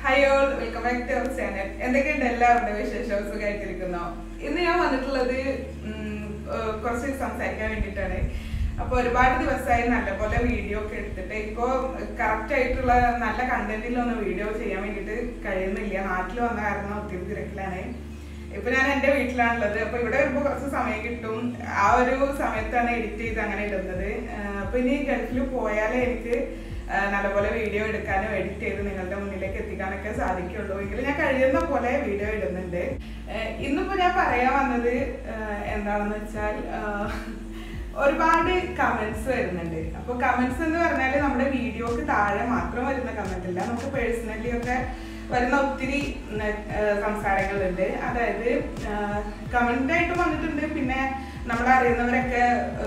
hi all welcome back to our channel എന്തൊക്കെയുണ്ട് എല്ലാവരുടെ വിശേഷവും സുഖമായിട്ടിരിക്കുന്നോ ഇന്ന് ഞാൻ വന്നിട്ടുള്ളത് ഉം, ഏഹ് കുറച്ച് സംസാരിക്കാൻ വേണ്ടിയിട്ടാണ് അപ്പൊ ഒരുപാട് ദിവസമായി നല്ലപോലെ വീഡിയോ ഒക്കെ എടുത്തിട്ട് ഇപ്പോ കറക്റ്റ് ആയിട്ടുള്ള നല്ല കണ്ടന്റിലൊന്നും വീഡിയോ ചെയ്യാൻ വേണ്ടിയിട്ട് കഴിയുന്നില്ല നാട്ടിൽ വന്ന കാരണം ഒത്തിരി തിരക്കിലാണ് ഇപ്പൊ ഞാൻ എന്റെ വീട്ടിലാണുള്ളത് അപ്പൊ ഇവിടെ വരുമ്പോ കുറച്ച് സമയം കിട്ടും ആ ഒരു സമയത്താണ് എഡിറ്റ് ചെയ്ത് അങ്ങനെ ഇടുന്നത് ആഹ് അപ്പൊ ഇനി ഗൾഫിൽ പോയാലേ എനിക്ക് ആഹ് നല്ലപോലെ വീഡിയോ എടുക്കാനും എഡിറ്റ് ചെയ്ത് നിങ്ങളുടെ മുന്നിലേക്ക് എത്തിക്കാനൊക്കെ സാധിക്കുള്ളൂ എങ്കിലും ഞാൻ കഴിയുന്ന പോലെ വീഡിയോ ഇടുന്നുണ്ട് ആഹ് ഇന്നിപ്പോ ഞാൻ പറയാൻ വന്നത് ആഹ് എന്താണെന്ന് വെച്ചാൽ ആഹ് ഒരുപാട് കമന്റ്സ് വരുന്നുണ്ട് അപ്പൊ കമന്റ്സ് എന്ന് പറഞ്ഞാൽ നമ്മുടെ വീഡിയോക്ക് താഴെ മാത്രം വരുന്ന കമന്റ് അല്ല നമുക്ക് പേഴ്സണലി ഒക്കെ വരുന്ന ഒത്തിരി ഉം, ഏഹ്, സംസാരങ്ങളുണ്ട് അതായത് കമന്റ് ആയിട്ട് വന്നിട്ടുണ്ട് പിന്നെ നമ്മളെ അറിയുന്നവരൊക്കെ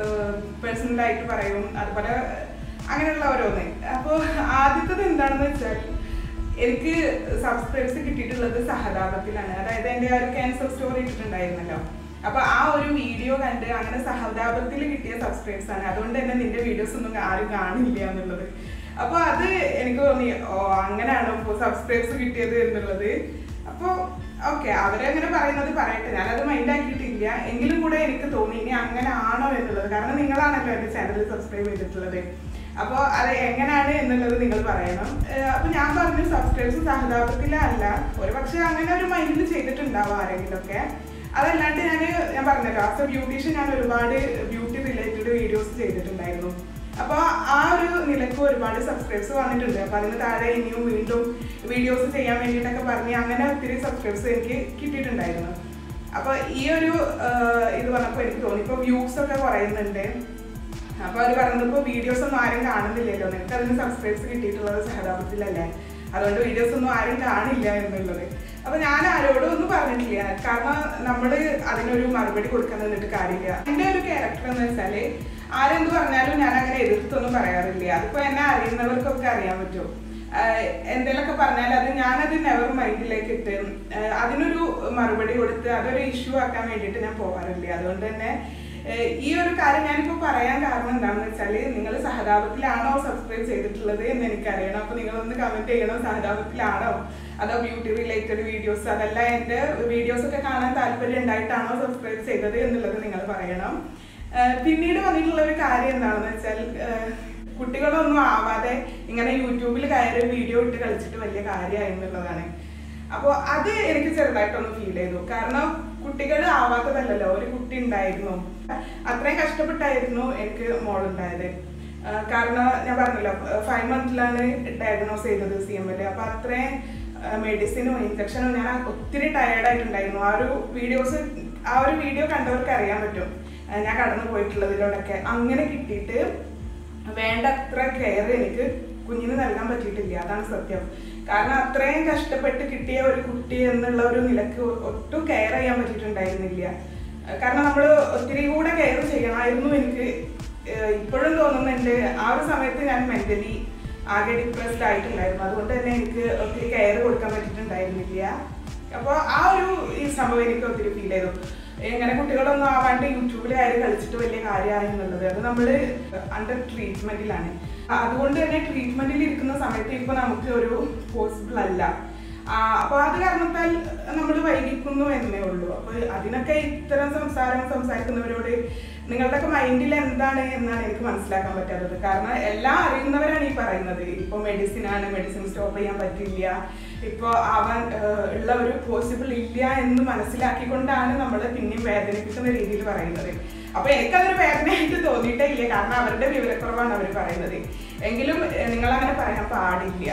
പേഴ്സണൽ ആയിട്ട് പറയും അതുപോലെ അങ്ങനെയുള്ള ഓരോന്ന് അപ്പോൾ ആദ്യത്തത് എന്താണെന്ന് വെച്ചാൽ എനിക്ക് സബ്സ്ക്രൈബ്സ് കിട്ടിയിട്ടുള്ളത് സഹതാപത്തിലാണ് അതായത് എൻ്റെ ആ ഒരു ക്യാൻസർ സ്റ്റോറി ഇട്ടിട്ടുണ്ടായിരുന്നല്ലോ അപ്പൊ ആ ഒരു വീഡിയോ കണ്ട് അങ്ങനെ സഹതാപത്തിൽ കിട്ടിയ സബ്സ്ക്രൈബ്സ് ആണ് അതുകൊണ്ട് തന്നെ നിന്റെ വീഡിയോസ് ഒന്നും ആരും കാണില്ല എന്നുള്ളത് അപ്പൊ അത് എനിക്ക് തോന്നി ഓ അങ്ങനെയാണോ ഇപ്പൊ സബ്സ്ക്രൈബ്സ് കിട്ടിയത് എന്നുള്ളത് അപ്പൊ ഓക്കെ അവരങ്ങനെ പറയുന്നത് പറയട്ടെ ഞാനത് മൈൻഡ് ആക്കിയിട്ടില്ല എങ്കിലും കൂടെ എനിക്ക് തോന്നി ഇനി അങ്ങനെ ആണോ എന്നുള്ളത് കാരണം നിങ്ങളാണല്ലോ എന്റെ ചാനൽ സബ്സ്ക്രൈബ് ചെയ്തിട്ടുള്ളത് അപ്പോൾ അത് എങ്ങനെയാണ് എന്നുള്ളത് നിങ്ങൾ പറയണം ഏഹ് അപ്പൊ ഞാൻ പറഞ്ഞു സബ്സ്ക്രൈബ്സ് സഹതാപത്തിലല്ല ഒരു പക്ഷെ അങ്ങനെ ഒരു മൈൻഡിൽ ചെയ്തിട്ടുണ്ടാവും ആരെങ്കിലുമൊക്കെ അതല്ലാണ്ട് ഞാൻ ഞാൻ പറഞ്ഞല്ലോ ആസ് എ ബ്യൂട്ടീഷ്യൻ ഞാൻ ഒരുപാട് ബ്യൂട്ടി റിലേറ്റഡ് വീഡിയോസ് ചെയ്തിട്ടുണ്ടായിരുന്നു അപ്പോൾ ആ ഒരു നിലക്ക് ഒരുപാട് സബ്സ്ക്രൈബ്സ് വന്നിട്ടുണ്ട് അപ്പോൾ അതിന് താഴെ ഇനിയും വീണ്ടും വീഡിയോസ് ചെയ്യാൻ വേണ്ടിയിട്ടൊക്കെ പറഞ്ഞ് അങ്ങനെ ഒത്തിരി സബ്സ്ക്രൈബ്സ് എനിക്ക് കിട്ടിയിട്ടുണ്ടായിരുന്നു അപ്പോൾ ഈ ഒരു ആഹ്, ഇത് പറഞ്ഞപ്പോൾ എനിക്ക് തോന്നി ഇപ്പോൾ വ്യൂസ് ഒക്കെ കുറയുന്നുണ്ട് അപ്പൊ അവര് പറഞ്ഞത് ഇപ്പൊ വീഡിയോസ് ഒന്നും ആരും കാണുന്നില്ലല്ലോ നിനക്ക് അതിന് സബ്സ്ക്രൈബ്സ് കിട്ടിയിട്ടുള്ളത് സഹതാപത്തിലല്ലേ അതുകൊണ്ട് വീഡിയോസ് ഒന്നും ആരും കാണില്ല എന്നുള്ളത് അപ്പൊ ഞാൻ ആരോടും ഒന്നും പറഞ്ഞിട്ടില്ല കാരണം നമ്മള് അതിനൊരു മറുപടി കൊടുക്കാൻ നിന്നിട്ട് കാര്യമില്ല എന്റെ ഒരു ക്യാരക്ടർ എന്ന് വെച്ചാല് ആരെന്ത് പറഞ്ഞാലും ഞാൻ അങ്ങനെ എതിർത്തൊന്നും പറയാറില്ല അതിപ്പോ എന്നെ അറിയുന്നവർക്കൊക്കെ അറിയാൻ പറ്റും ആഹ് എന്തേലൊക്കെ പറഞ്ഞാൽ അത് ഞാനത് നെവർ മൈൻഡിലേക്ക് ഇട്ട് ആഹ് അതിനൊരു മറുപടി കൊടുത്ത് അതൊരു ഇഷ്യൂ ആക്കാൻ വേണ്ടിയിട്ട് ഞാൻ പോകാറില്ല അതുകൊണ്ട് തന്നെ ഏഹ് ഈ ഒരു കാര്യം ഞാനിപ്പോ പറയാൻ കാരണം എന്താണെന്ന് വെച്ചാല് നിങ്ങൾ സഹതാപത്തിലാണോ സബ്സ്ക്രൈബ് ചെയ്തിട്ടുള്ളത് എന്ന് എനിക്കറിയണം അപ്പൊ നിങ്ങളൊന്ന് കമന്റ് ചെയ്യണം സഹതാപത്തിലാണോ അതോ ബ്യൂട്ടി റിലേറ്റഡ് വീഡിയോസ് അതല്ല എന്റെ വീഡിയോസ് ഒക്കെ കാണാൻ താല്പര്യം ഉണ്ടായിട്ടാണോ സബ്സ്ക്രൈബ് ചെയ്തത് എന്നുള്ളത് നിങ്ങൾ പറയണം ഏഹ് പിന്നീട് വന്നിട്ടുള്ള ഒരു കാര്യം എന്താണെന്ന് വെച്ചാൽ ഏഹ് കുട്ടികളൊന്നും ആവാതെ ഇങ്ങനെ യൂട്യൂബിൽ കയറി വീഡിയോ ഇട്ട് കളിച്ചിട്ട് വലിയ കാര്യമായി എന്നുള്ളതാണ് അപ്പോൾ അത് എനിക്ക് ചെറുതായിട്ടൊന്ന് ഫീൽ ചെയ്തു കാരണം കുട്ടികൾ ആവാത്തതല്ലല്ലോ ഒരു കുട്ടി ഉണ്ടായിരുന്നു അത്രയും കഷ്ടപ്പെട്ടായിരുന്നു എനിക്ക് മോളുണ്ടായത് ആ, കാരണം ഞാൻ പറഞ്ഞല്ലോ ഫൈവ് മന്തിലാണ് ഡയഗ്നോസ് ചെയ്തത് സി എം എൽ അപ്പൊ അത്രയും മെഡിസിനും ഇഞ്ചക്ഷനും ഞാൻ ഒത്തിരി ടയേർഡ് ആയിട്ടുണ്ടായിരുന്നു ആ ഒരു വീഡിയോസ് ആ ഒരു വീഡിയോ കണ്ടവർക്ക് അറിയാൻ പറ്റും ആ, ഞാൻ കടന്നു പോയിട്ടുള്ളതിലൂടെയൊക്കെ അങ്ങനെ കിട്ടിയിട്ട് വേണ്ടത്ര കെയർ എനിക്ക് കുഞ്ഞിന് നൽകാൻ പറ്റിയിട്ടില്ല അതാണ് സത്യം കാരണം അത്രയും കഷ്ടപ്പെട്ട് കിട്ടിയ ഒരു കുട്ടി എന്നുള്ള ഒരു നിലക്ക് ഒട്ടും കെയർ ചെയ്യാൻ പറ്റിയിട്ടുണ്ടായിരുന്നില്ല കാരണം നമ്മൾ ഒത്തിരി കൂടെ കെയർ ചെയ്യണമായിരുന്നു എനിക്ക് ഏഹ് ഇപ്പോഴും തോന്നുന്നുണ്ട് ആ ഒരു സമയത്ത് ഞാൻ മെന്റലി ആകെ ഡിപ്രസ്ഡ് ആയിട്ടുണ്ടായിരുന്നു അതുകൊണ്ട് തന്നെ എനിക്ക് ഒത്തിരി കെയർ കൊടുക്കാൻ പറ്റിയിട്ടുണ്ടായിരുന്നില്ല അപ്പോൾ ആ ഒരു ഈ സംഭവം എനിക്ക് ഒത്തിരി ഫീൽ ചെയ്തു ഇങ്ങനെ കുട്ടികളൊന്നും ആവാണ്ട് യൂട്യൂബിൽ ആരും കളിച്ചിട്ട് വലിയ കാര്യമായി എന്നുള്ളത് അത് നമ്മൾ അണ്ടർ ട്രീറ്റ്മെന്റിലാണ് അതുകൊണ്ട് തന്നെ ട്രീറ്റ്മെന്റിൽ ഇരിക്കുന്ന സമയത്ത് ഇപ്പൊ നമുക്ക് ഒരു പോസിബിൾ അല്ല ആ, അപ്പൊ അത് കാരണത്താൽ നമ്മൾ വൈകിക്കുന്നു എന്നേ ഉള്ളൂ അപ്പൊ അതിനൊക്കെ ഇത്തരം സംസാരം സംസാരിക്കുന്നവരോട് നിങ്ങളുടെയൊക്കെ മൈൻഡിൽ എന്താണ് എന്നാണ് എനിക്ക് മനസ്സിലാക്കാൻ പറ്റാത്തത് കാരണം എല്ലാം അറിയുന്നവരാണ് ഈ പറയുന്നത് ഇപ്പൊ മെഡിസിൻ ആണ് മെഡിസിൻ സ്റ്റോപ്പ് ചെയ്യാൻ പറ്റില്ല ഇപ്പൊ അവൻ ഏഹ്, ഉള്ള ഒരു പോസിബിൾ ഇല്ല എന്ന് മനസ്സിലാക്കിക്കൊണ്ടാണ് നമ്മൾ പിന്നെയും വേദനിപ്പിക്കുന്ന രീതിയിൽ പറയുന്നത് അപ്പൊ എനിക്കതൊരു വേദനയായിട്ട് തോന്നിയിട്ടേ ഇല്ല കാരണം അവരുടെ വിവരക്കുറവാണ് അവർ പറയുന്നത് എങ്കിലും നിങ്ങൾ അങ്ങനെ പറയാൻ പാടില്ല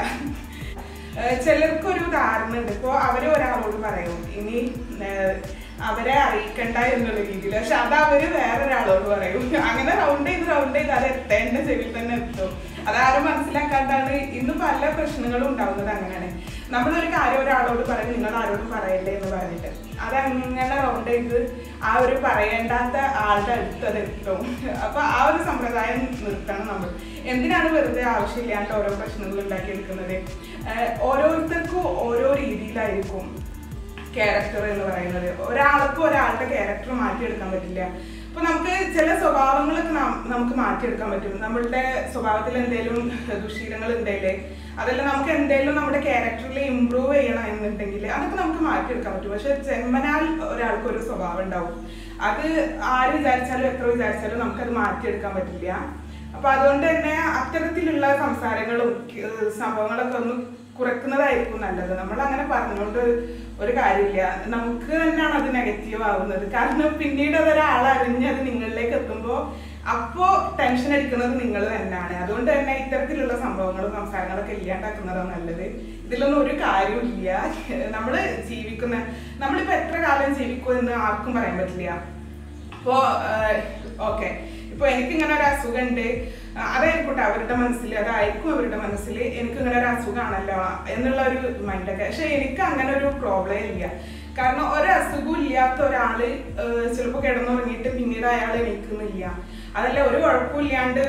ഏഹ് ചിലർക്കൊരു ധാരണ ഉണ്ട് ഇപ്പോൾ അവര് ഒരാളോട് പറയും ഇനി ഏഹ് അവരെ അറിയിക്കണ്ട എന്നുള്ള രീതിയിൽ പക്ഷെ അത് അവര് വേറൊരാളോട് പറയും അങ്ങനെ റൗണ്ട് ചെയ്ത് റൗണ്ട് ചെയ്ത് അത് എത്തേണ്ട ചെവിയിൽ തന്നെ എത്തും അതാരും മനസ്സിലാക്കാണ്ടാണ് ഇന്ന് പല പ്രശ്നങ്ങളും ഉണ്ടാവുന്നത് അങ്ങനെയാണ് നമ്മളൊരു കാര്യം ഒരാളോട് പറയും നിങ്ങൾ ആരോടും പറയല്ലേ എന്ന് പറഞ്ഞിട്ട് അതങ്ങനെ റൗണ്ട് ചെയ്ത് ആ ഒരു പറയേണ്ടാത്ത ആളുടെ അടുത്തത് എത്തും അപ്പൊ ആ ഒരു സമ്പ്രദായം നിർത്തണം നമ്മൾ എന്തിനാണ് വെറുതെ ആവശ്യമില്ലാണ്ട് ഓരോ പ്രശ്നങ്ങൾ ഉണ്ടാക്കിയെടുക്കുന്നത് ഏഹ് ഓരോരുത്തർക്കും ഓരോ രീതിയിലായിരിക്കും ക്യാരക്ടർ എന്ന് പറയുന്നത് ഒരാൾക്ക് ഒരാളുടെ ക്യാരക്ടർ മാറ്റിയെടുക്കാൻ പറ്റില്ല ഇപ്പൊ നമുക്ക് ചില സ്വഭാവങ്ങളൊക്കെ നാം- നമുക്ക് മാറ്റിയെടുക്കാൻ പറ്റും നമ്മളുടെ സ്വഭാവത്തിൽ എന്തെങ്കിലും ദുശീലങ്ങൾ ഉണ്ടെങ്കിലേ അതെല്ലാം നമുക്ക് എന്തെങ്കിലും നമ്മുടെ ക്യാരക്ടറിൽ ഇമ്പ്രൂവ് ചെയ്യണം എന്നുണ്ടെങ്കിൽ അതൊക്കെ നമുക്ക് മാറ്റിയെടുക്കാൻ പറ്റും പക്ഷെ ജന്മനാൽ ഒരാൾക്ക് ഒരു സ്വഭാവം ഉണ്ടാവും അത് ആര് വിചാരിച്ചാലും എത്ര വിചാരിച്ചാലും നമുക്കത് മാറ്റിയെടുക്കാൻ പറ്റില്ല അപ്പൊ അതുകൊണ്ട് തന്നെ അത്തരത്തിലുള്ള സംസാരങ്ങളും ഏഹ് സംഭവങ്ങളൊക്കെ ഒന്ന് കുറയ്ക്കുന്നതായിരിക്കും നല്ലത് നമ്മൾ അങ്ങനെ പറഞ്ഞുകൊണ്ട് ഒരു കാര്യമില്ല നമുക്ക് തന്നെയാണ് അത് നെഗറ്റീവ് ആവുന്നത് കാരണം പിന്നീട് അതൊരാൾ അറിഞ്ഞ് അത് നിങ്ങളിലേക്ക് എത്തുമ്പോൾ അപ്പോ ടെൻഷൻ അടിക്കുന്നത് നിങ്ങൾ തന്നെയാണ് അതുകൊണ്ട് തന്നെ ഇത്തരത്തിലുള്ള സംഭവങ്ങളും സംസാരങ്ങളൊക്കെ ഇല്ലാണ്ടാക്കുന്നതാണ് നല്ലത് ഇതിലൊന്നും ഒരു കാര്യമില്ല നമ്മൾ ജീവിക്കുന്ന നമ്മളിപ്പോ എത്ര കാലം ജീവിക്കുമെന്ന് ആർക്കും പറയാൻ പറ്റില്ല അപ്പോ ഓക്കെ ഇപ്പൊ എനിക്ക് ഇങ്ങനെ ഒരു അസുഖം ഉണ്ട് അതായിരിക്കട്ടെ അവരുടെ മനസ്സിൽ അതായിരിക്കും അവരുടെ മനസ്സിൽ എനിക്ക് ഇങ്ങനെ ഒരു അസുഖമാണല്ലോ എന്നുള്ള ഒരു മൈൻഡൊക്കെ പക്ഷെ എനിക്ക് അങ്ങനെ ഒരു പ്രോബ്ലം ഇല്ല കാരണം ഒരു അസുഖവും ഇല്ലാത്ത ഒരാള് ചിലപ്പോൾ കിടന്നുറങ്ങിയിട്ട് പിന്നീട് അയാൾ എണീക്കുന്നില്ല അതല്ല ഒരു കുഴപ്പമില്ലാണ്ട്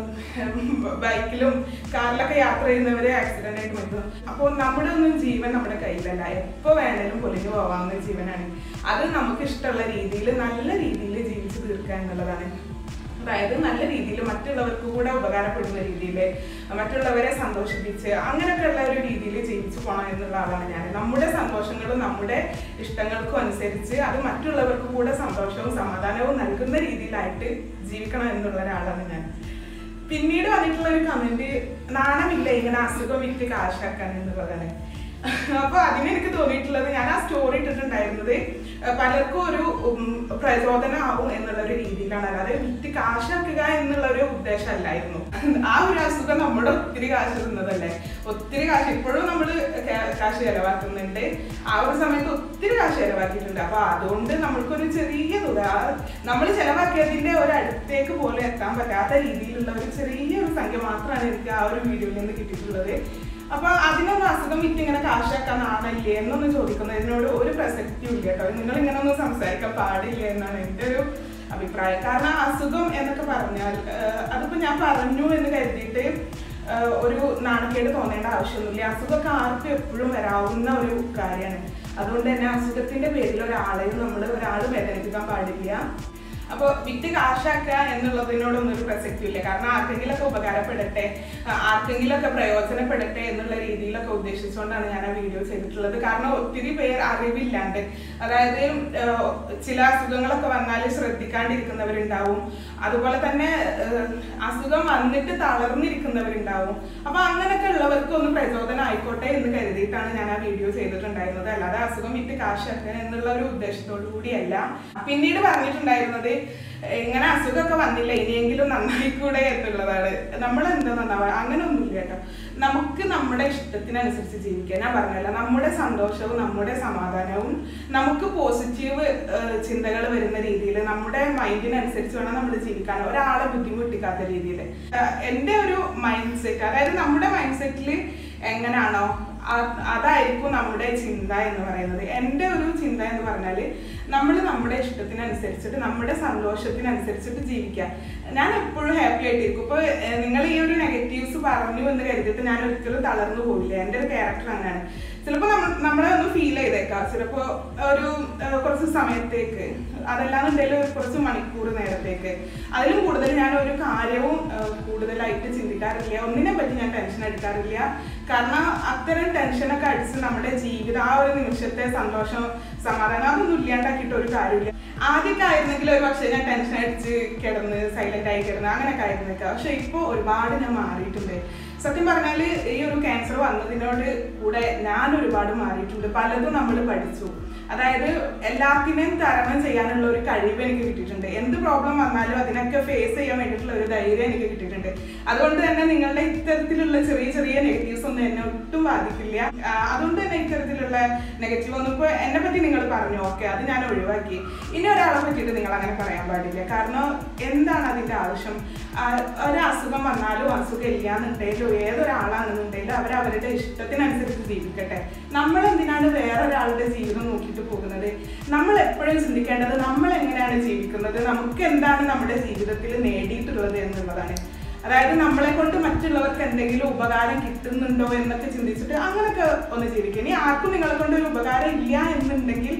ബൈക്കിലും കാറിലൊക്കെ യാത്ര ചെയ്യുന്നവരെ ആക്സിഡന്റ് ആയിട്ട് മരിക്കുന്നു അപ്പോൾ നമ്മുടെ ഒന്നും ജീവൻ നമ്മുടെ കയ്യിലല്ല എപ്പോ വേണേലും പൊലിഞ്ഞു പോവാവുന്ന ജീവനാണ് അത് നമുക്ക് ഇഷ്ടമുള്ള രീതിയിൽ നല്ല രീതിയിൽ ജീവിച്ചു തീർക്കുക എന്നുള്ളതാണ് അതായത് നല്ല രീതിയിൽ മറ്റുള്ളവർക്ക് കൂടെ ഉപകാരപ്പെടുന്ന രീതിയിൽ മറ്റുള്ളവരെ സന്തോഷിപ്പിച്ച് അങ്ങനെയൊക്കെയുള്ള ഒരു രീതിയിൽ ജീവിച്ചു പോകണം എന്നുള്ള ആളാണ് ഞാൻ നമ്മുടെ സന്തോഷങ്ങളും നമ്മുടെ ഇഷ്ടങ്ങൾക്കും അനുസരിച്ച് അത് മറ്റുള്ളവർക്ക് കൂടെ സന്തോഷവും സമാധാനവും നൽകുന്ന രീതിയിലായിട്ട് ജീവിക്കണം എന്നുള്ള ഒരാളാണ് ഞാൻ പിന്നീട് വന്നിട്ടുള്ള ഒരു കമന്റ് നാണമില്ല ഇങ്ങനെ അസുഖം വിറ്റ് കാശാക്കാൻ എന്നുള്ളതാണ് അപ്പൊ അതിന് എനിക്ക് തോന്നിയിട്ടുള്ളത് ഞാൻ ആ സ്റ്റോറി ഇട്ടിട്ടുണ്ടായിരുന്നത് അഹ് പലർക്കും ഒരു ഉം, പ്രചോദനമാവും എന്നുള്ള ഒരു രീതിയിലാണ് അല്ലാതെ വിറ്റ് കാശാക്കുക എന്നുള്ള ഒരു ഉദ്ദേശമല്ലായിരുന്നു ആ ഒരു അസുഖം നമ്മുടെ ഒത്തിരി കാശ് തിന്നതല്ലേ ഒത്തിരി കാശ് ഇപ്പോഴും നമ്മൾ കാശ് ചെലവാക്കുന്നുണ്ട് ആ ഒരു സമയത്ത് ഒത്തിരി കാശ് ചെലവാക്കിയിട്ടുണ്ട് അപ്പൊ അതുകൊണ്ട് നമ്മൾക്കൊരു ചെറിയ തുക നമ്മൾ ചെലവാക്കിയതിന്റെ ഒരു അടുത്തേക്ക് പോലും എത്താൻ പറ്റാത്ത രീതിയിലുള്ള ഒരു ചെറിയൊരു സംഖ്യ മാത്രമാണ് എനിക്ക് ആ ഒരു വീഡിയോയിൽ നിന്ന് കിട്ടിയിട്ടുള്ളത് അപ്പൊ അതിനൊന്നും അസുഖം വിറ്റ് ഇങ്ങനെ കാശാക്കാൻ ആണല്ലേ എന്നൊന്നും ചോദിക്കുന്നതിനോട് ഒരു പ്രസക്തിയും ഇല്ല കേട്ടോ നിങ്ങൾ ഇങ്ങനെ ഒന്നും സംസാരിക്കാൻ പാടില്ല എന്നാണ് എൻ്റെ ഒരു അഭിപ്രായം കാരണം അസുഖം എന്നൊക്കെ പറഞ്ഞാൽ ആഹ് അതിപ്പോ ഞാൻ പറഞ്ഞു എന്ന് കരുതിയിട്ട് ആഹ് ഒരു നാണക്കേട് തോന്നേണ്ട ആവശ്യമൊന്നുമില്ല അസുഖമൊക്കെ ആർക്കും എപ്പോഴും വരാവുന്ന ഒരു കാര്യമാണ് അതുകൊണ്ട് തന്നെ അസുഖത്തിന്റെ പേരിൽ ഒരാളെയും നമ്മൾ ഒരാൾ വേദനിപ്പിക്കാൻ പാടില്ല അപ്പോൾ വിറ്റ് കാശാക്കുക എന്നുള്ളതിനോടൊന്നും ഒരു പ്രസക്തിയില്ല കാരണം ആർക്കെങ്കിലൊക്കെ ഉപകാരപ്പെടട്ടെ ആ, ആർക്കെങ്കിലൊക്കെ പ്രയോജനപ്പെടട്ടെ എന്നുള്ള രീതിയിലൊക്കെ ഉദ്ദേശിച്ചുകൊണ്ടാണ് ഞാൻ ആ വീഡിയോ ചെയ്തിട്ടുള്ളത് കാരണം ഒത്തിരി പേർ അറിവില്ലാണ്ട് അതായത് ആ, ചില അസുഖങ്ങളൊക്കെ വന്നാൽ ശ്രദ്ധിക്കാണ്ടിരിക്കുന്നവരുണ്ടാവും അതുപോലെ തന്നെ ആ, അസുഖം വന്നിട്ട് തളർന്നിരിക്കുന്നവരുണ്ടാവും അപ്പൊ അങ്ങനെയൊക്കെ ഉള്ളവർക്ക് ഒന്ന് പ്രചോദനം ആയിക്കോട്ടെ എന്ന് കരുതിയിട്ടാണ് ഞാൻ ആ വീഡിയോ ചെയ്തിട്ടുണ്ടായിരുന്നത് അല്ലാതെ അസുഖം വിറ്റ് കാശാക്കുക എന്നുള്ള ഒരു ഉദ്ദേശത്തോടു കൂടിയല്ല പിന്നീട് പറഞ്ഞിട്ടുണ്ടായിരുന്നത് ഇങ്ങനെ അസുഖമൊക്കെ വന്നില്ല ഇനിയെങ്കിലും നന്നായിക്കൂടെ എന്നുള്ളതാണ് നമ്മൾ എന്താ നന്നാവുക അങ്ങനെ ഒന്നുമില്ല കേട്ടോ നമുക്ക് നമ്മുടെ ഇഷ്ടത്തിനനുസരിച്ച് ജീവിക്കാൻ ഞാൻ പറഞ്ഞല്ല നമ്മുടെ സന്തോഷവും നമ്മുടെ സമാധാനവും നമുക്ക് പോസിറ്റീവ് ചിന്തകൾ വരുന്ന രീതിയിൽ നമ്മുടെ മൈൻഡിനനുസരിച്ച് വേണം നമ്മൾ ജീവിക്കാൻ ഒരാളെ ബുദ്ധിമുട്ടിക്കാത്ത രീതിയിൽ എൻ്റെ ഒരു മൈൻഡ് സെറ്റ് അതായത് നമ്മുടെ മൈൻഡ് സെറ്റിൽ എങ്ങനെയാണോ ആ- അതായിരിക്കും നമ്മുടെ ചിന്ത എന്ന് പറയുന്നത് എൻ്റെ ഒരു ചിന്ത എന്ന് പറഞ്ഞാൽ നമ്മൾ നമ്മുടെ ഇഷ്ടത്തിനനുസരിച്ചിട്ട് നമ്മുടെ സന്തോഷത്തിനനുസരിച്ചിട്ട് ജീവിക്കുക ഞാൻ എപ്പോഴും ഹാപ്പി ആയിട്ടിരിക്കും ഇപ്പോൾ നിങ്ങൾ ഈ ഒരു നെഗറ്റീവ്സ് പറഞ്ഞു എന്ന് കരുതിയിട്ട് ഞാൻ ഒരിക്കലും തളർന്നു പോവില്ല എൻ്റെ ഒരു ക്യാരക്ടർ അങ്ങനെയാണ് ചിലപ്പോൾ നമ്മൾ നമ്മളെ ഒന്ന് ഫീൽ ചെയ്തേക്കാം ചിലപ്പോൾ ഒരു ഏഹ്, കുറച്ച് സമയത്തേക്ക് അതല്ലാന്നുണ്ടെങ്കിൽ കുറച്ച് മണിക്കൂർ നേരത്തേക്ക് അതിലും കൂടുതൽ ഞാൻ ഒരു കാര്യവും ഏഹ്, കൂടുതലായിട്ട് ചിന്തിക്കാറില്ല ഒന്നിനെ പറ്റി ഞാൻ ടെൻഷൻ എടുക്കാറില്ല കാരണം അത്തരം ടെൻഷനൊക്കെ അടിച്ച് നമ്മുടെ ജീവിതം ആ ഒരു നിമിഷത്തെ സന്തോഷം സമാധാനം അതൊന്നും ഇല്ലാണ്ടാക്കിയിട്ട് ഒരു കാര്യമില്ല ആദ്യമൊക്കെ ആയിരുന്നെങ്കിൽ ഒരു പക്ഷേ ഞാൻ ടെൻഷൻ അടിച്ച് കിടന്ന് സൈലന്റ് ആയി കിടന്ന് അങ്ങനെയൊക്കെ ആയിരുന്നേക്കാം പക്ഷെ ഇപ്പോൾ ഒരുപാട് ഞാൻ മാറിയിട്ടുണ്ട് സത്യം പറഞ്ഞാൽ ഈ ഒരു ക്യാൻസർ വന്നതിനോട് കൂടെ ഞാൻ ഒരുപാട് മാറിയിട്ടുണ്ട് പലതും നമ്മൾ പഠിച്ചു അതായത് എല്ലാത്തിനെയും തരണം ചെയ്യാനുള്ള ഒരു കഴിവ് എനിക്ക് കിട്ടിയിട്ടുണ്ട് എന്ത് പ്രോബ്ലം വന്നാലും അതിനൊക്കെ ഫേസ് ചെയ്യാൻ വേണ്ടിയിട്ടുള്ള ഒരു ധൈര്യം എനിക്ക് കിട്ടിയിട്ടുണ്ട് അതുകൊണ്ട് തന്നെ നിങ്ങളുടെ ഇത്തരത്തിലുള്ള ചെറിയ ചെറിയ നെഗറ്റീവ്സ് ഒന്നും എന്നെ ഒട്ടും ബാധിക്കില്ല ആ, അതുകൊണ്ട് തന്നെ ഇത്തരത്തിലുള്ള നെഗറ്റീവ് ഒന്നും ഇപ്പോൾ എന്നെ പറ്റി നിങ്ങൾ പറഞ്ഞു ഓക്കെ അത് ഞാൻ ഒഴിവാക്കി ഇനി ഒരാളെ പറ്റിയിട്ട് നിങ്ങൾ അങ്ങനെ പറയാൻ പാടില്ല കാരണം എന്താണ് അതിന്റെ ആവശ്യം ആ, ഒരു അസുഖം വന്നാലും അസുഖം ഇല്ലാന്നുണ്ടെങ്കിലും ഏതൊരാളാണെന്നുണ്ടെങ്കിലും അവർ അവരുടെ ഇഷ്ടത്തിനനുസരിച്ച് ജീവിക്കട്ടെ നമ്മൾ എന്തിനാണ് വേറൊരാളുടെ ജീവിതം നോക്കിയിട്ട് പോകുന്നത് നമ്മൾ എപ്പോഴും ചിന്തിക്കേണ്ടത് നമ്മൾ എങ്ങനെയാണ് ജീവിക്കുന്നത് നമുക്ക് എന്താണ് നമ്മുടെ ജീവിതത്തിൽ നേടിയിട്ടുള്ളത് എന്നുള്ളതാണ് അതായത് നമ്മളെ കൊണ്ട് മറ്റുള്ളവർക്ക് എന്തെങ്കിലും ഉപകാരം കിട്ടുന്നുണ്ടോ എന്നൊക്കെ ചിന്തിച്ചിട്ട് അങ്ങനെയൊക്കെ ഒന്ന് ജീവിക്കുക ഇനി ആർക്കും നിങ്ങളെ കൊണ്ട് ഒരു ഉപകാരം ഇല്ല എന്നുണ്ടെങ്കിൽ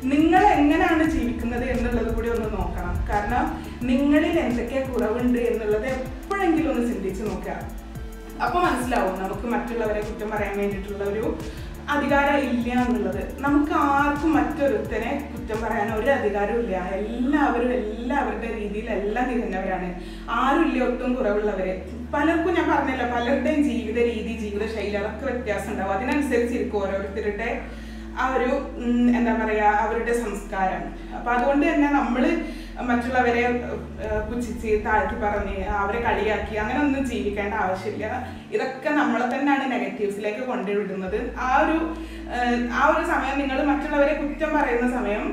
നിങ്ങൾ എങ്ങനെയാണ് ജീവിക്കുന്നത് എന്നുള്ളത് കൂടി ഒന്ന് നോക്കണം കാരണം നിങ്ങളിൽ എന്തൊക്കെ കുറവുണ്ട് എന്നുള്ളത് എപ്പോഴെങ്കിലും ഒന്ന് ചിന്തിച്ച് നോക്കുക അപ്പൊ മനസ്സിലാവും നമുക്ക് മറ്റുള്ളവരെ കുറ്റം പറയാൻ വേണ്ടിയിട്ടുള്ള ഒരു അധികാരം ഇല്ല എന്നുള്ളത് നമുക്ക് ആർക്കും മറ്റൊരുത്തനെ കുറ്റം പറയാൻ ഒരു അധികാരവും ഇല്ല എല്ലാവരും എല്ലാവരുടെ രീതിയിൽ എല്ലാം തികഞ്ഞവരാണ് ആരുമില്ല ഒട്ടും കുറവുള്ളവര് പലർക്കും ഞാൻ പറഞ്ഞല്ലോ പലരുടെയും ജീവിത രീതി ജീവിത ശൈലി അതൊക്കെ വ്യത്യാസം ഉണ്ടാവും അതിനനുസരിച്ചിരിക്കും ഓരോരുത്തരുടെ ആ ഒരു ഉം, എന്താ പറയാ അവരുടെ സംസ്കാരം അപ്പൊ അതുകൊണ്ട് തന്നെ നമ്മള് മറ്റുള്ളവരെ ഏഹ്, പുച്ഛിച്ച് താഴ്ത്തി പറഞ്ഞ് അവരെ കളിയാക്കി അങ്ങനെ ഒന്നും ജീവിക്കേണ്ട ആവശ്യമില്ല ഇതൊക്കെ നമ്മളെ തന്നെയാണ് നെഗറ്റീവ്സിലേക്ക് കൊണ്ടുവിടുന്നത് ആ ഒരു ഏഹ്, ആ ഒരു സമയം നിങ്ങൾ മറ്റുള്ളവരെ കുറ്റം പറയുന്ന സമയം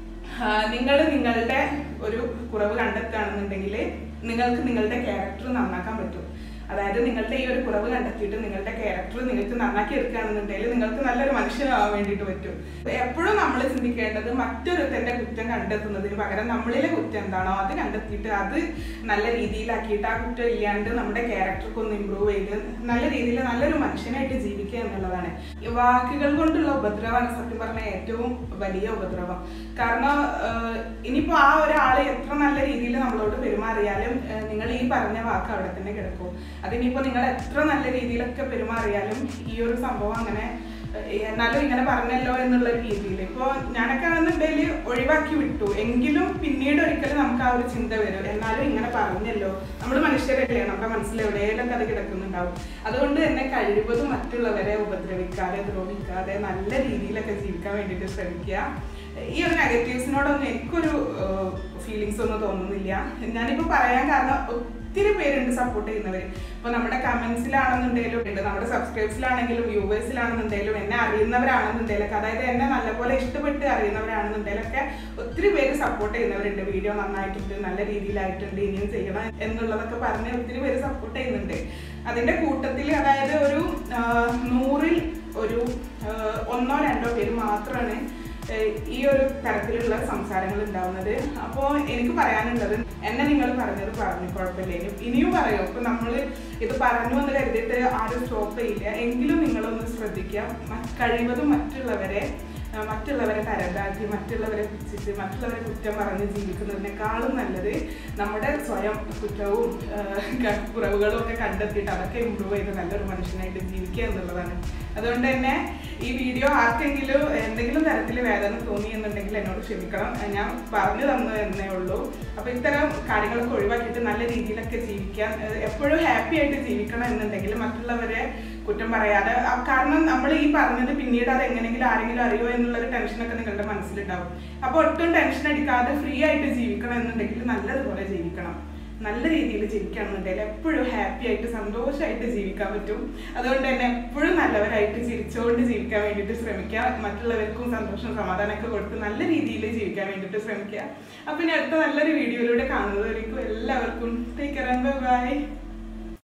നിങ്ങൾ നിങ്ങളുടെ ഒരു കുറവ് കണ്ടെത്തുകയാണെന്നുണ്ടെങ്കിൽ നിങ്ങൾക്ക് നിങ്ങളുടെ ക്യാരക്ടർ നന്നാക്കാൻ പറ്റും അതായത് നിങ്ങളുടെ ഈ ഒരു കുറവ് കണ്ടെത്തിയിട്ട് നിങ്ങളുടെ ക്യാരക്ടർ നിങ്ങൾക്ക് നന്നാക്കി എടുക്കുകയാണെന്നുണ്ടെങ്കിൽ നിങ്ങൾക്ക് നല്ലൊരു മനുഷ്യനാവാൻ വേണ്ടിയിട്ട് പറ്റും എപ്പോഴും നമ്മൾ ചിന്തിക്കേണ്ടത് മറ്റൊരുത്തന്റെ കുറ്റം കണ്ടെത്തുന്നതിന് പകരം നമ്മളിലെ കുറ്റം എന്താണോ അത് കണ്ടെത്തിയിട്ട് അത് നല്ല രീതിയിലാക്കിയിട്ട് ആ കുറ്റം ഇല്ലാണ്ട് നമ്മുടെ ക്യാരക്ടർക്ക് ഒന്ന് ഇമ്പ്രൂവ് ചെയ്ത് നല്ല രീതിയിൽ നല്ലൊരു മനുഷ്യനായിട്ട് ജീവിക്കുക എന്നുള്ളതാണ് ഈ വാക്കുകൾ കൊണ്ടുള്ള ഉപദ്രവമാണ് സത്യം പറഞ്ഞ ഏറ്റവും വലിയ ഉപദ്രവം കാരണം ആഹ്, ഇനിയിപ്പോ ആ ഒരാള് എത്ര നല്ല രീതിയിൽ നമ്മളോട് പെരുമാറിയാലും ആഹ്, നിങ്ങൾ ഈ പറഞ്ഞ വാക്ക് അവിടെ തന്നെ കിടക്കും അതിനിപ്പോ നിങ്ങൾ എത്ര നല്ല രീതിയിലൊക്കെ പെരുമാറിയാലും ഈ ഒരു സംഭവം അങ്ങനെ ഏഹ്, എന്നാലും ഇങ്ങനെ പറഞ്ഞല്ലോ എന്നുള്ള ഒരു രീതിയിൽ ഇപ്പോ ഞാനൊക്കെ ആണെന്നുണ്ടെങ്കിൽ ഒഴിവാക്കി വിട്ടു എങ്കിലും പിന്നീട് ഒരിക്കലും നമുക്ക് ആ ഒരു ചിന്ത വരും എന്നാലും ഇങ്ങനെ പറഞ്ഞല്ലോ നമ്മൾ മനുഷ്യരല്ലേ നമ്മുടെ മനസ്സിൽ എവിടെയെങ്കിലും അത് കിടക്കുന്നുണ്ടാവും അതുകൊണ്ട് തന്നെ കഴിവതും മറ്റുള്ളവരെ ഉപദ്രവിക്കാതെ ദ്രോഹിക്കാതെ നല്ല രീതിയിലൊക്കെ ജീവിക്കാൻ വേണ്ടിയിട്ട് ശ്രമിക്കുക ഈ ഒരു നെഗറ്റീവ്സിനോടൊന്നും എനിക്കൊരു ഫീലിങ്സ് ഒന്നും തോന്നുന്നില്ല ഞാനിപ്പോൾ പറയാൻ കാരണം ഒത്തിരി പേരുണ്ട് സപ്പോർട്ട് ചെയ്യുന്നവർ ഇപ്പോൾ നമ്മുടെ കമൻസിലാണെന്നുണ്ടെങ്കിലും ഉണ്ട് നമ്മുടെ സബ്സ്ക്രൈബ്സിലാണെങ്കിലും വ്യൂവേഴ്സിലാണെന്നുണ്ടെങ്കിലും എന്നെ അറിയുന്നവരാണെന്നുണ്ടെങ്കിലൊക്കെ അതായത് എന്നെ നല്ലപോലെ ഇഷ്ടപ്പെട്ട് അറിയുന്നവരാണെന്നുണ്ടെങ്കിലൊക്കെ ഒത്തിരി പേര് സപ്പോർട്ട് ചെയ്യുന്നവരുണ്ട് വീഡിയോ നന്നായിട്ടുണ്ട് നല്ല രീതിയിലായിട്ടുണ്ട് ഇനിയും ചെയ്യണം എന്നുള്ളതൊക്കെ പറഞ്ഞ് ഒത്തിരി പേര് സപ്പോർട്ട് ചെയ്യുന്നുണ്ട് അതിന്റെ കൂട്ടത്തിൽ അതായത് ഒരു ആ, നൂറിൽ ഒരു ആ, ഒന്നോ രണ്ടോ പേര് മാത്രമാണ് ഏഹ് ഈ ഒരു തരത്തിലുള്ള സംസാരങ്ങൾ ഉണ്ടാവുന്നത് അപ്പോൾ എനിക്ക് പറയാനുള്ളത് എന്നെ നിങ്ങൾ പറഞ്ഞത് പറഞ്ഞു കുഴപ്പമില്ല ഇനി ഇനിയും പറയും ഇപ്പൊ നമ്മൾ ഇത് പറഞ്ഞു എന്ന് കരുതിയിട്ട് ആരും സ്റ്റോപ്പ് ചെയ്യില്ല എങ്കിലും നിങ്ങളൊന്ന് ശ്രദ്ധിക്കുക മ- കഴിവതും മറ്റുള്ളവരെ ആ, മറ്റുള്ളവരെ തരതാക്കി മറ്റുള്ളവരെ പുച്ഛിച്ച് മറ്റുള്ളവരെ കുറ്റം പറഞ്ഞ് ജീവിക്കുന്നതിനേക്കാളും നല്ലത് നമ്മുടെ സ്വയം കുറ്റവും ആ, ക- കുറവുകളും ഒക്കെ കണ്ടെത്തിയിട്ട് അതൊക്കെ ഇമ്പ്രൂവ് ചെയ്ത് നല്ലൊരു മനുഷ്യനായിട്ട് ജീവിക്കുക എന്നുള്ളതാണ് അതുകൊണ്ട് തന്നെ ഈ വീഡിയോ ആർക്കെങ്കിലും എന്തെങ്കിലും തരത്തിൽ വേദന തോന്നി എന്നുണ്ടെങ്കിൽ എന്നോട് ക്ഷമിക്കണം ആ, ഞാൻ പറഞ്ഞു തന്നു എന്നേ ഉള്ളൂ അപ്പൊ ഇത്തരം കാര്യങ്ങളൊക്കെ ഒഴിവാക്കിയിട്ട് നല്ല രീതിയിലൊക്കെ ജീവിക്കാൻ ആ, എപ്പോഴും ഹാപ്പി ആയിട്ട് ജീവിക്കണം എന്നുണ്ടെങ്കിൽ മറ്റുള്ളവരെ കുറ്റം പറയാതെ ആ, കാരണം നമ്മൾ ഈ പറഞ്ഞത് പിന്നീട് അത് എങ്ങനെയെങ്കിലും ആരെങ്കിലും അറിയോ എന്നുള്ളൊരു ടെൻഷനൊക്കെ നിങ്ങളുടെ മനസ്സിലുണ്ടാവും അപ്പൊ ഒട്ടും ടെൻഷൻ അടിക്കാതെ ഫ്രീ ആയിട്ട് ജീവിക്കണം എന്നുണ്ടെങ്കിൽ നല്ലതുപോലെ ജീവിക്കണം നല്ല രീതിയിൽ ജീവിക്കുകയാണെന്നുണ്ടെങ്കിൽ എപ്പോഴും ഹാപ്പി ആയിട്ട് സന്തോഷമായിട്ട് ജീവിക്കാൻ പറ്റും അതുകൊണ്ട് തന്നെ എപ്പോഴും നല്ലവരായിട്ട് ചിരിച്ചുകൊണ്ട് ജീവിക്കാൻ വേണ്ടിയിട്ട് ശ്രമിക്കുക മറ്റുള്ളവർക്കും സന്തോഷം സമാധാനമൊക്കെ കൊടുത്ത് നല്ല രീതിയിൽ ജീവിക്കാൻ വേണ്ടിയിട്ട് ശ്രമിക്കുക അപ്പം ഇനി അടുത്ത നല്ലൊരു വീഡിയോയിലൂടെ കാണുന്നവരേക്കും എല്ലാവർക്കും ടേക്ക് കെയർ ബൈ